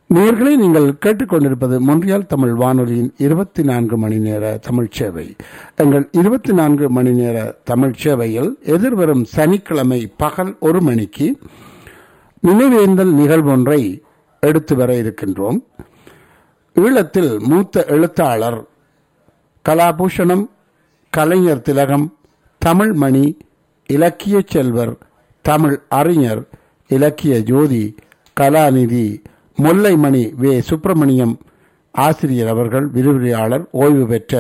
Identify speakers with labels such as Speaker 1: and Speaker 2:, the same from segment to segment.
Speaker 1: நேர்களை நீங்கள் கேட்டுக்கொண்டிருப்பது மொன்றியால் தமிழ் வானொலியின் இருபத்தி நான்கு மணி நேர தமிழ் சேவை எங்கள் இருபத்தி நான்கு மணி நேர தமிழ் சேவையில் எதிர்வரும் சனிக்கிழமை பகல் ஒரு மணிக்கு நினைவேந்தல் நிகழ்வொன்றை எடுத்து வர இருக்கின்றோம் ஈழத்தில் மூத்த எழுத்தாளர் கலாபூஷணம் கலைஞர் திலகம் தமிழ் மணி இலக்கிய செல்வர் தமிழ் அறிஞர் இலக்கிய ஜோதி கலாநிதி முல்லைமணி வே சுப்பிரமணியம் ஆசிரியர் அவர்கள் விரிவுரையாளர் ஓய்வு பெற்ற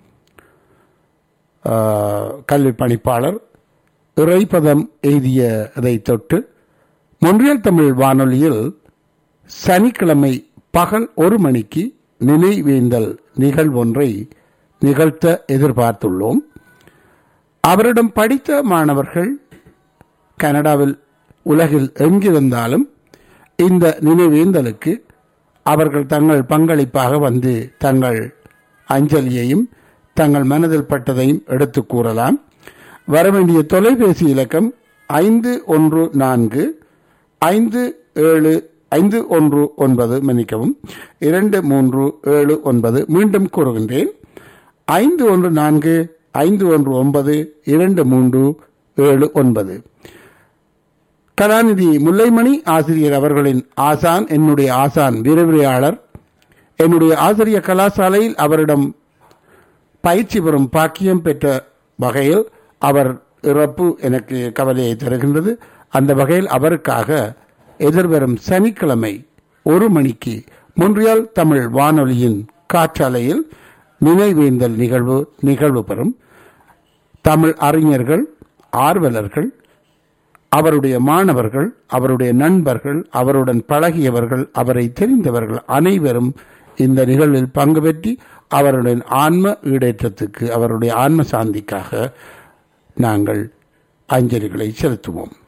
Speaker 1: கல்வி பணிப்பாளர் இறைப்பதம் எய்தியதை தொட்டு மொன்றியல் தமிழ் வானொலியில் சனிக்கிழமை பகல் ஒரு மணிக்கு நினைவேந்தல் நிகழ்வொன்றை நிகழ்த்த எதிர்பார்த்துள்ளோம் அவரிடம் படித்த மாணவர்கள் கனடாவில் உலகில் எங்கிருந்தாலும் இந்த நினைவேந்தலுக்கு அவர்கள் தங்கள் பங்களிப்பாக வந்து தங்கள் அஞ்சலியையும் தங்கள் மனதில் பட்டதையும் எடுத்து கூறலாம் வரவேண்டிய தொலைபேசி இலக்கம் ஐந்து ஒன்று நான்கு ஐந்து ஏழு ஐந்து ஒன்று ஒன்பது மன்னிக்கவும் இரண்டு மூன்று ஏழு ஒன்பது மீண்டும் கூறுகின்றேன் ஐந்து ஒன்று நான்கு ஐந்து ஒன்று ஒன்பது இரண்டு மூன்று ஏழு ஒன்பது கலாநிதி முல்லைமணி ஆசிரியர் அவர்களின் ஆசான் என்னுடைய ஆசான் விரிவுரையாளர் என்னுடைய ஆசிரியர் கலாசாலையில் அவரிடம் பயிற்சி பெறும் பாக்கியம் பெற்ற வகையில் அவர் இறப்பு எனக்கு கவலையை தருகின்றது அந்த வகையில் அவருக்காக எதிர்வரும் சனிக்கிழமை ஒரு மணிக்கு முன்றியால் தமிழ் வானொலியின் காற்றாலையில் நினைவேந்தல் நிகழ்வு நிகழ்வு பெறும் தமிழ் அறிஞர்கள் ஆர்வலர்கள் அவருடைய மாணவர்கள் அவருடைய நண்பர்கள் அவருடன் பழகியவர்கள் அவரை தெரிந்தவர்கள் அனைவரும் இந்த நிகழ்வில் பங்கு பெற்றி அவருடைய ஆன்ம ஈடேற்றத்துக்கு அவருடைய ஆன்ம சாந்திக்காக நாங்கள் அஞ்சலிகளை செலுத்துவோம்